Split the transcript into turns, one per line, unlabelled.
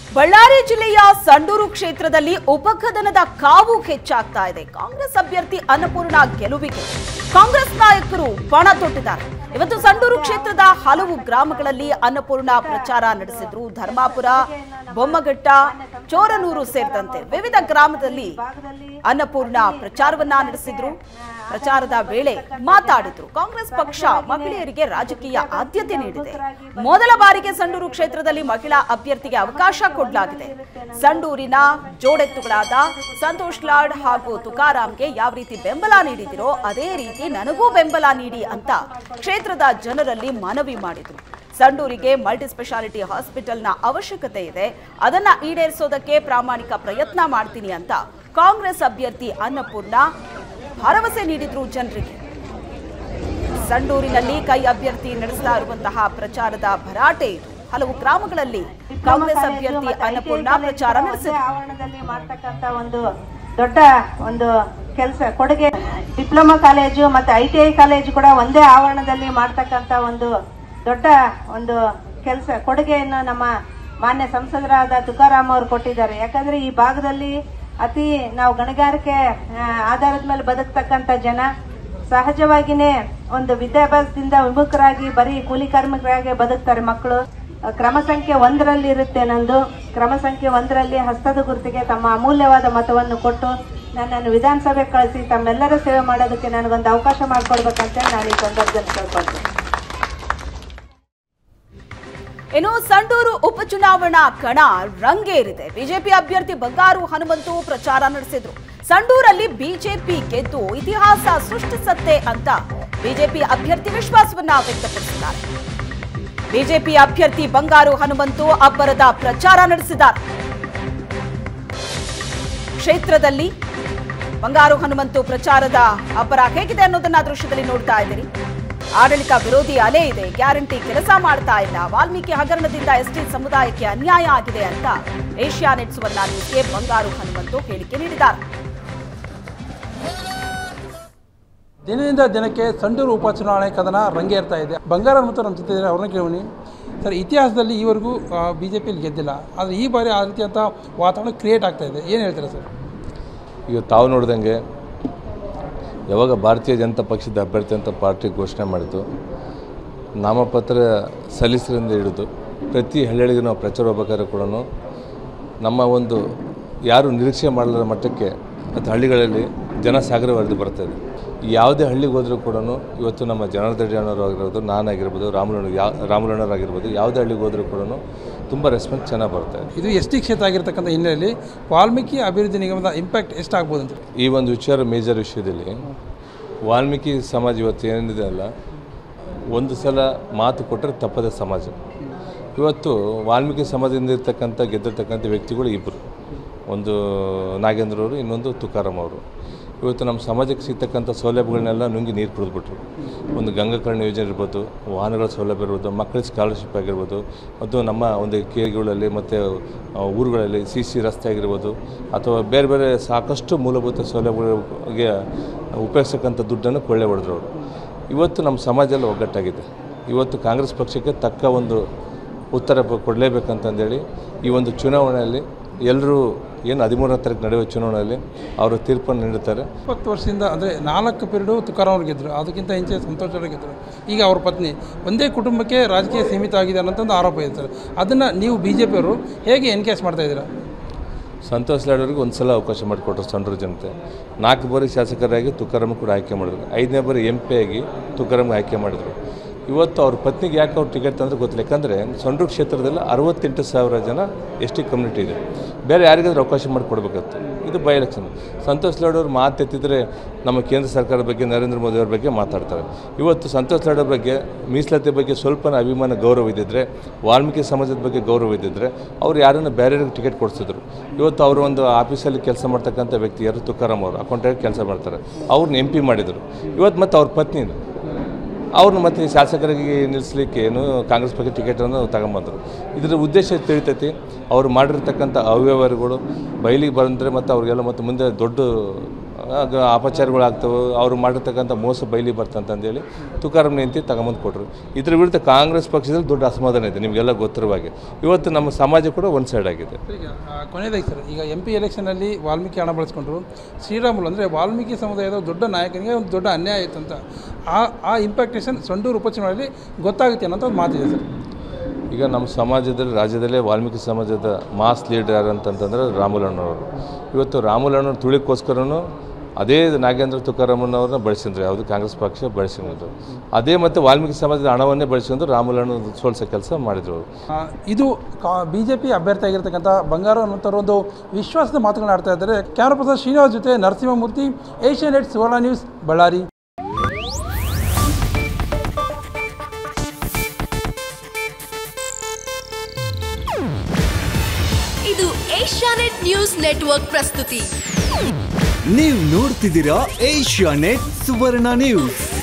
ಬಳ್ಳಾರಿ ಜಿಲ್ಲೆಯ ಸಂಡೂರು ಕ್ಷೇತ್ರದಲ್ಲಿ ಉಪಕದನದ ಕಾವು ಹೆಚ್ಚಾಗ್ತಾ ಇದೆ ಕಾಂಗ್ರೆಸ್ ಅಭ್ಯರ್ಥಿ ಅನ್ನಪೂರ್ಣ ಗೆಲುವಿಗೆ ಕಾಂಗ್ರೆಸ್ ನಾಯಕರು ಪಣ ತೊಟ್ಟಿದ್ದಾರೆ ಇವತ್ತು ಸಂಡೂರು ಕ್ಷೇತ್ರದ ಹಲವು ಗ್ರಾಮಗಳಲ್ಲಿ ಅನ್ನಪೂರ್ಣ ಪ್ರಚಾರ ನಡೆಸಿದ್ರು ಧರ್ಮಾಪುರ ಬೊಮ್ಮಘಟ್ಟ ಚೋರನೂರು ಸೇರಿದಂತೆ ವಿವಿಧ ಗ್ರಾಮದಲ್ಲಿ ಅನ್ನಪೂರ್ಣ ಪ್ರಚಾರವನ್ನ ನಡೆಸಿದ್ರು ಪ್ರಚಾರದ ವೇಳೆ ಮಾತಾಡಿದ್ರು ಕಾಂಗ್ರೆಸ್ ಪಕ್ಷ ಮಹಿಳೆಯರಿಗೆ ರಾಜಕೀಯ ಆದ್ಯತೆ ನೀಡಿದೆ ಮೊದಲ ಬಾರಿಗೆ ಸಂಡೂರು ಕ್ಷೇತ್ರದಲ್ಲಿ ಮಹಿಳಾ ಅಭ್ಯರ್ಥಿಗೆ ಅವಕಾಶ ಕೊಡಲಾಗಿದೆ ಸಂಡೂರಿನ ಜೋಡೆತ್ತುಗಳಾದ ಸಂತೋಷ್ ಲಾಡ್ ಹಾಗೂ ತುಕಾರಾಂಗೆ ಯಾವ ರೀತಿ ಬೆಂಬಲ ನೀಡಿದಿರೋ ಅದೇ ರೀತಿ ನನಗೂ ಬೆಂಬಲ ನೀಡಿ ಅಂತ ಕ್ಷೇತ್ರದ ಜನರಲ್ಲಿ ಮನವಿ ಮಾಡಿದ್ರು ಸಂಡೂರಿಗೆ ಮಲ್ಟಿ ಸ್ಪೆಷಾಲಿಟಿ ಹಾಸ್ಪಿಟಲ್ನ ಅವಶ್ಯಕತೆ ಇದೆ ಅದನ್ನ ಈಡೇರಿಸೋದಕ್ಕೆ ಪ್ರಾಮಾಣಿಕ ಪ್ರಯತ್ನ ಮಾಡ್ತೀನಿ ಅಂತ ಕಾಂಗ್ರೆಸ್ ಅಭ್ಯರ್ಥಿ ಅನ್ನಪೂರ್ಣ ಭರವಸೆ ನೀಡಿದ್ರು ಜನರಿಗೆ ಸಂಡೂರಿನಲ್ಲಿ ಕೈ ಅಭ್ಯರ್ಥಿ ನಡೆಸ್ತಾ ಇರುವಂತಹ ಪ್ರಚಾರದ ಭರಾಟೆ ಇದು ಹಲವು ಗ್ರಾಮಗಳಲ್ಲಿ ಕಾಂಗ್ರೆಸ್ ಅಭ್ಯರ್ಥಿ ಅನ್ನಪೂರ್ಣ ಪ್ರಚಾರ ನಡೆಸಿದ್ರು
ಆವರಣದಲ್ಲಿ ಮಾಡ್ತಕ್ಕಂತ ಒಂದು ದೊಡ್ಡ ಒಂದು ಕೆಲಸ ಕೊಡುಗೆ ಡಿಪ್ಲೊಮಾ ಕಾಲೇಜು ಮತ್ತೆ ಐ ಟಿ ಐ ಕಾಲೇಜು ಕೂಡ ಒಂದೇ ಆವರಣದಲ್ಲಿ ಮಾಡ್ತಕ್ಕಂತ ಒಂದು ದೊಡ್ಡ ಒಂದು ಕೆಲಸ ಕೊಡುಗೆಯನ್ನು ನಮ್ಮ ಮಾನ್ಯ ಸಂಸದರಾದ ತುಕಾರಾಮ್ ಅವರು ಕೊಟ್ಟಿದ್ದಾರೆ ಯಾಕಂದ್ರೆ ಈ ಭಾಗದಲ್ಲಿ ಅತಿ ನಾವು ಗಣಿಗಾರಿಕೆ ಆ, ಆಧಾರದ ಮೇಲೆ ಬದುಕ್ತಕ್ಕಂತ ಜನ ಸಹಜವಾಗಿನೇ ಒಂದು ವಿದ್ಯಾಭ್ಯಾಸದಿಂದ ವಿಮುಖರಾಗಿ ಬರೀ ಕೂಲಿ ಕಾರ್ಮಿಕರಾಗಿ ಬದುಕ್ತಾರೆ ಮಕ್ಕಳು ಅಹ್, ಕ್ರಮ ಸಂಖ್ಯೆ ಒಂದರಲ್ಲಿ ಇರುತ್ತೆ ನಂದು ಕ್ರಮ ಸಂಖ್ಯೆ ಒಂದರಲ್ಲಿ ಹಸ್ತದ ಗುರುತಿಗೆ ತಮ್ಮ ಅಮೂಲ್ಯವಾದ ಮತವನ್ನು ಕೊಟ್ಟು ನನ್ನನ್ನು ವಿಧಾನಸಭೆ ಕಳಿಸಿ ತಮ್ಮೆಲ್ಲರ ಸೇವೆ ಮಾಡೋದಕ್ಕೆ ನನಗೊಂದು ಅವಕಾಶ ಮಾಡಿಕೊಡ್ಬೇಕಂತ ನಾನು ಈ ಸಂದರ್ಭದಲ್ಲಿ ಕೇಳ್ಕೊಳ್ತೀನಿ
ಇನ್ನು ಸಂಡೂರು ಉಪಚುನಾವಣಾ ಕಣ ರಂಗೇರಿದೆ ಬಿಜೆಪಿ ಅಭ್ಯರ್ಥಿ ಬಂಗಾರು ಹನುಮಂತು ಪ್ರಚಾರ ನಡೆಸಿದ್ರು ಸಂಡೂರಲ್ಲಿ ಬಿಜೆಪಿ ಗೆದ್ದು ಇತಿಹಾಸ ಸೃಷ್ಟಿಸತ್ತೆ ಅಂತ ಬಿಜೆಪಿ ಅಭ್ಯರ್ಥಿ ವಿಶ್ವಾಸವನ್ನ ವ್ಯಕ್ತಪಡಿಸಿದ್ದಾರೆ ಬಿಜೆಪಿ ಅಭ್ಯರ್ಥಿ ಬಂಗಾರು ಹನುಮಂತು ಅಬ್ಬರದ ಪ್ರಚಾರ ನಡೆಸಿದ್ದಾರೆ ಕ್ಷೇತ್ರದಲ್ಲಿ ಬಂಗಾರು ಹನುಮಂತು ಪ್ರಚಾರದ ಅಬ್ಬರ ಹೇಗಿದೆ ಅನ್ನೋದನ್ನ ದೃಶ್ಯದಲ್ಲಿ ನೋಡ್ತಾ ಇದ್ದೀರಿ ಆಡಳಿತ ವಿರೋಧಿ ಅಲೆ ಇದೆ ಗ್ಯಾರಂಟಿ ಕೆಲಸ ಮಾಡ್ತಾ ಇಲ್ಲ ವಾಲ್ಮೀಕಿ ಹಗರಣದಿಂದ ಎಸ್ಟಿ ಸಮುದಾಯಕ್ಕೆ ಅನ್ಯಾಯ ಆಗಿದೆ ಅಂತ ಏಷ್ಯಾ ನೆಟ್ ಸುವರ್ಣ ನ್ಯೂಸ್ಗೆ ಬಂಗಾರು ಹನುಮಂತು ಹೇಳಿಕೆ ನೀಡಿದ್ದಾರೆ
ದಿನದಿಂದ ದಿನಕ್ಕೆ ಸಂಡೂರು ಉಪಚುನಾವಣೆ ಕದನ ರಂಗೇರ್ತಾ ಇದೆ ಬಂಗಾರ ಮತ್ತು ನಮ್ಮ ಜೊತೆ ಇದ್ದಾರೆ ಅವ್ರನ್ನ ಕೇಳಿ ಸರ್ ಇತಿಹಾಸದಲ್ಲಿ ಈವರೆಗೂ ಬಿ ಜೆ ಪಿಯಲ್ಲಿ ಗೆದ್ದಿಲ್ಲ ಆದರೆ ಈ ಬಾರಿ ಆ ರೀತಿಯಂಥ ವಾತಾವರಣ ಕ್ರಿಯೇಟ್ ಆಗ್ತಾ ಇದೆ ಏನು ಹೇಳ್ತೀರಾ ಸರ್
ಈಗ ತಾವು ನೋಡ್ದಂಗೆ ಯಾವಾಗ ಭಾರತೀಯ ಜನತಾ ಪಕ್ಷದ ಅಭ್ಯರ್ಥಿ ಅಂತ ಪಾರ್ಟಿ ಘೋಷಣೆ ಮಾಡಿತು ನಾಮಪತ್ರ ಸಲ್ಲಿಸರಿಂದ ಹಿಡಿದು ಪ್ರತಿ ಹಳ್ಳಿಗಳಿಗೆ ನಾವು ಪ್ರಚಾರ ಹೋಗ್ಬೇಕಾದ್ರೆ ಕೂಡ ನಮ್ಮ ಒಂದು ಯಾರು ನಿರೀಕ್ಷೆ ಮಾಡಲಾರ ಮಟ್ಟಕ್ಕೆ ಮತ್ತು ಹಳ್ಳಿಗಳಲ್ಲಿ ಜನಸಾಗರ ಹರಿದು ಬರ್ತಾಯಿದೆ ಯಾವುದೇ ಹಳ್ಳಿಗೆ ಹೋದರೂ ಕೂಡ ಇವತ್ತು ನಮ್ಮ ಜನಾರ್ದನ್ ಅಣ್ಣವರು ಆಗಿರ್ಬೋದು ನಾನಾಗಿರ್ಬೋದು ರಾಮುಲಣ್ಣ ಯಾ ರಾಮುಲಣ್ಣರಾಗಿರ್ಬೋದು ಯಾವುದೇ ಹಳ್ಳಿಗೆ ಹೋದರೂ ಕೂಡ ತುಂಬ ರೆಸ್ಪಾನ್ಸ್ ಚೆನ್ನಾಗಿ ಬರ್ತಾ ಇದೆ
ಇದು ಎಸ್ ಟಿ ಕ್ಷೇತ್ರ ಆಗಿರ್ತಕ್ಕಂಥ ಹಿನ್ನೆಲೆಯಲ್ಲಿ ವಾಲ್ಮೀಕಿ ಅಭಿವೃದ್ಧಿ ನಿಗಮದ ಇಂಪ್ಯಾಕ್ಟ್ ಎಷ್ಟಾಗ್ಬೋದು ಅಂತ
ಈ ಒಂದು ವಿಚಾರ ಮೇಜರ್ ವಿಷಯದಲ್ಲಿ ವಾಲ್ಮೀಕಿ ಸಮಾಜ ಇವತ್ತು ಏನಿದೆ ಅಲ್ಲ ಒಂದು ಸಲ ಮಾತು ಕೊಟ್ಟರೆ ತಪ್ಪದ ಸಮಾಜ ಇವತ್ತು ವಾಲ್ಮೀಕಿ ಸಮಾಜದಿಂದ ಇರ್ತಕ್ಕಂಥ ಗೆದ್ದಿರ್ತಕ್ಕಂಥ ವ್ಯಕ್ತಿಗಳು ಇಬ್ಬರು ಒಂದು ನಾಗೇಂದ್ರ ಅವರು ಇನ್ನೊಂದು ತುಕಾರಾಮ್ ಅವರು ಇವತ್ತು ನಮ್ಮ ಸಮಾಜಕ್ಕೆ ಸಿಗ್ತಕ್ಕಂಥ ಸೌಲಭ್ಯಗಳನ್ನೆಲ್ಲ ನುಂಗಿ ನೀರು ಕುಡಿದ್ಬಿಟ್ರು ಒಂದು ಗಂಗಾಕರ್ಣ ಯೋಜನೆ ಇರ್ಬೋದು ವಾಹನಗಳ ಸೌಲಭ್ಯ ಇರ್ಬೋದು ಮಕ್ಕಳ ಸ್ಕಾಲರ್ಶಿಪ್ ಆಗಿರ್ಬೋದು ಮತ್ತು ನಮ್ಮ ಒಂದು ಕೇರಿಗಳಲ್ಲಿ ಮತ್ತು ಆ, ಊರುಗಳಲ್ಲಿ ಸಿ ಸಿ ರಸ್ತೆ ಆಗಿರ್ಬೋದು ಅಥವಾ ಬೇರೆ ಬೇರೆ ಸಾಕಷ್ಟು ಮೂಲಭೂತ ಸೌಲಭ್ಯಗಳಿಗೆ ಉಪಯೋಗಿಸ್ತಕ್ಕಂಥ ದುಡ್ಡನ್ನು ಕೊಳ್ಳೆ ಹೊಡೆದ್ರು ಅವರು ಇವತ್ತು ನಮ್ಮ ಸಮಾಜದಲ್ಲಿ ಒಗ್ಗಟ್ಟಾಗಿದೆ ಇವತ್ತು ಕಾಂಗ್ರೆಸ್ ಪಕ್ಷಕ್ಕೆ ತಕ್ಕ ಒಂದು ಉತ್ತರ ಪ- ಕೊಡಲೇಬೇಕಂತಂದೇಳಿ ಈ ಒಂದು ಚುನಾವಣೆಯಲ್ಲಿ ಎಲ್ಲರೂ ಏನು ಹದಿಮೂರನೇ ತಾರೀಕು ನಡೆಯುವ ಚುನಾವಣೆಯಲ್ಲಿ ಅವರು ತೀರ್ಪನ್ನು ನೀಡುತ್ತಾರೆ
ಇಪ್ಪತ್ತು ವರ್ಷದಿಂದ ಅಂದರೆ ನಾಲ್ಕು ಪೀರಿಯಡು ತುಕಾರಾಮ್ ಅವ್ರು ಗೆದ್ದರು ಅದಕ್ಕಿಂತ ಹೆಚ್ಚೆ ಸಂತೋಷ್ ಅವರು ಗೆದ್ದರು ಈಗ ಅವ್ರ ಪತ್ನಿ ಒಂದೇ ಕುಟುಂಬಕ್ಕೆ ರಾಜಕೀಯ ಸೀಮಿತ ಆಗಿದೆ ಅನ್ನೋಂಥ ಆರೋಪ ಇದೆ ಸರ್ ಅದನ್ನು ನೀವು ಬಿ ಜೆ ಪಿಯವರು ಹೇಗೆ ಎನ್ಕೇಸ್ ಮಾಡ್ತಾ ಇದ್ದೀರಾ
ಸಂತೋಷ್ ಲಾಡ್ ಅವರಿಗೆ ಒಂದು ಸಲ ಅವಕಾಶ ಮಾಡಿಕೊಟ್ರು ಸಂಡೂರು ಜನತೆ ನಾಲ್ಕು ಬಾರಿ ಶಾಸಕರಾಗಿ ತುಕಾರಾಮ್ ಕೂಡ ಆಯ್ಕೆ ಮಾಡಿದ್ರು ಐದನೇ ಬಾರಿ ಎಂ ಪಿ ಆಗಿ ತುಕಾರಾಮ್ಗೆ ಆಯ್ಕೆ ಮಾಡಿದ್ರು ಇವತ್ತು ಅವ್ರ ಪತ್ನಿಗೆ ಯಾಕೆ ಅವ್ರು ಟಿಕೆಟ್ ತಂದ್ರೆ ಗೊತ್ತಿಲ್ಲ ಯಾಕಂದರೆ ಸಂಡೂರು ಕ್ಷೇತ್ರದಲ್ಲಿ ಅರವತ್ತೆಂಟು ಸಾವಿರ ಜನ ಎಸ್ ಟಿ ಕಮ್ಯುನಿಟಿ ಇದೆ ಬೇರೆ ಯಾರಿಗಾದ್ರೂ ಅವಕಾಶ ಮಾಡಿಕೊಡ್ಬೇಕತ್ತು ಇದು ಬೈ ಎಲೆಕ್ಷನ್ ಸಂತೋಷ್ ಲಾಡ್ ಅವ್ರು ಮಾತೆತ್ತಿದ್ರೆ ನಮ್ಮ ಕೇಂದ್ರ ಸರ್ಕಾರದ ಬಗ್ಗೆ ನರೇಂದ್ರ ಮೋದಿ ಅವ್ರ ಬಗ್ಗೆ ಮಾತಾಡ್ತಾರೆ ಇವತ್ತು ಸಂತೋಷ್ ಲಾಡ್ ಅವ್ರ ಬಗ್ಗೆ ಮೀಸಲಾತಿ ಬಗ್ಗೆ ಸ್ವಲ್ಪನ ಅಭಿಮಾನ ಗೌರವ ಇದ್ದಿದ್ರೆ ವಾಲ್ಮೀಕಿ ಸಮಾಜದ ಬಗ್ಗೆ ಗೌರವ ಇದ್ದಿದ್ರೆ ಅವ್ರು ಯಾರನ್ನು ಬೇರೆಯವ್ರಿಗೆ ಟಿಕೆಟ್ ಕೊಡಿಸಿದ್ರು ಇವತ್ತು ಅವರು ಒಂದು ಆಫೀಸಲ್ಲಿ ಕೆಲಸ ಮಾಡ್ತಕ್ಕಂಥ ವ್ಯಕ್ತಿ ಯಾರು ತುಕಾರಾಮ್ ಅವರು ಅಕೌಂಟಾಗಿ ಕೆಲಸ ಮಾಡ್ತಾರೆ ಅವ್ರನ್ನ ಎಂ ಪಿ ಮಾಡಿದರು ಇವತ್ತು ಮತ್ತು ಅವ್ರ ಪತ್ನಿನ ಅವ್ರನ್ನ ಮತ್ತೆ ಶಾಸಕರಿಗೆ ನಿಲ್ಲಿಸ್ಲಿಕ್ಕೆ ಏನು ಕಾಂಗ್ರೆಸ್ ಪಕ್ಷ ಟಿಕೆಟನ್ನು ತಗೊಂಬಂದರು ಇದರ ಉದ್ದೇಶ ತಿಳಿತೈತಿ ಅವ್ರು ಮಾಡಿರ್ತಕ್ಕಂಥ ಅವ್ಯವಹಾರಗಳು ಬಯಲಿಗೆ ಬಂದರೆ ಮತ್ತು ಅವ್ರಿಗೆಲ್ಲ ಮತ್ತು ಮುಂದೆ ದೊಡ್ಡ ಆ, ಆಗ ಅಪಚಾರಗಳಾಗ್ತವೆ ಅವರು ಮಾಡಿರ್ತಕ್ಕಂಥ ಮೋಸ ಬಯಲಿ ಬರ್ತಂತಂದೇಳಿ ತುಕಾರಾಮ್ ನಿಂತು ತಗೊಂಬಂದು ಕೊಟ್ಟರು ಇದ್ರ ವಿರುದ್ಧ ಕಾಂಗ್ರೆಸ್ ಪಕ್ಷದಲ್ಲಿ ದೊಡ್ಡ ಅಸಮಾಧಾನ ಇದೆ ನಿಮಗೆಲ್ಲ ಗೊತ್ತಿರುವ ಹಾಗೆ ಇವತ್ತು ನಮ್ಮ ಸಮಾಜ ಕೂಡ ಒಂದು ಸೈಡ್ ಆಗಿದೆ
ಈಗ ಆ, ಕೊನೆಯದಾಗಿ ಸರ್ ಈಗ ಎಂ ಪಿ ಎಲೆಕ್ಷನಲ್ಲಿ ವಾಲ್ಮೀಕಿ ಹಣ ಬಳಸ್ಕೊಂಡ್ರು ಶ್ರೀರಾಮುಲು ಅಂದರೆ ವಾಲ್ಮೀಕಿ ಸಮುದಾಯದ ದೊಡ್ಡ ನಾಯಕನಿಗೆ ಒಂದು ದೊಡ್ಡ ಅನ್ಯಾಯ ಆಯಿತು ಅಂತ ಆ ಆ ಇಂಪ್ಯಾಕ್ಟೇಷನ್ ಸಂಡೂರು ಉಪಚುನಾವಣೆಯಲ್ಲಿ ಗೊತ್ತಾಗುತ್ತೆ ಅನ್ನೋಂಥ ಒಂದು ಮಾತಿದೆ ಸರ್
ಈಗ ನಮ್ಮ ಸಮಾಜದಲ್ಲಿ ರಾಜ್ಯದಲ್ಲೇ ವಾಲ್ಮೀಕಿ ಸಮಾಜದ ಮಾಸ್ ಲೀಡರ್ ಯಾರು ಅಂತಂತಂದ್ರೆ ರಾಮುಲಣ್ಣವರು ಇವತ್ತು ರಾಮುಲಣ್ಣವ್ರ ತುಳಿಕೋಸ್ಕರನು ಅದೇ ನಾಗೇಂದ್ರ ತುಕಾರಾಮಣ್ಣವ್ರನ್ನ ಬಳಸಿದ್ರು ಯಾವುದು ಕಾಂಗ್ರೆಸ್ ಪಕ್ಷ ಬಳಸಿದ್ರು ಅದೇ ಮತ್ತು ವಾಲ್ಮೀಕಿ ಸಮಾಜದ ಹಣವನ್ನೇ ಬಳಸಿಕೊಂಡು ರಾಮುಲಣ್ಣ ಸೋಲ್ಸೋ ಕೆಲಸ ಮಾಡಿದ್ರು ಅವರು
ಆ, ಇದು ಬಿ ಜೆ ಪಿ ಅಭ್ಯರ್ಥಿ ಆಗಿರ್ತಕ್ಕಂಥ ಬಂಗಾರ ಅನ್ನೋಂಥವ್ರು ಒಂದು ವಿಶ್ವಾಸದ ಮಾತುಗಳನ್ನ ಆಡ್ತಾ ಇದ್ದಾರೆ ಕ್ಯಾಮರಾ ಪರ್ಸನ್ ಶ್ರೀನಿವಾಸ್ ಜೊತೆ ನರಸಿಂಹಮೂರ್ತಿ ಏಷ್ಯನ್ ನೆಟ್ ಸುವರ್ಣ ನ್ಯೂಸ್ ಬಳ್ಳಾರಿ
ಇದು ಏಷ್ಯಾನೆಟ್ ನ್ಯೂಸ್ ನೆಟ್ವರ್ಕ್ ಪ್ರಸ್ತುತಿ
ನೀವು ನೋಡ್ತಿದ್ದೀರಾ ಏಷ್ಯಾ ನೆಟ್ ಸುವರ್ಣ ನ್ಯೂಸ್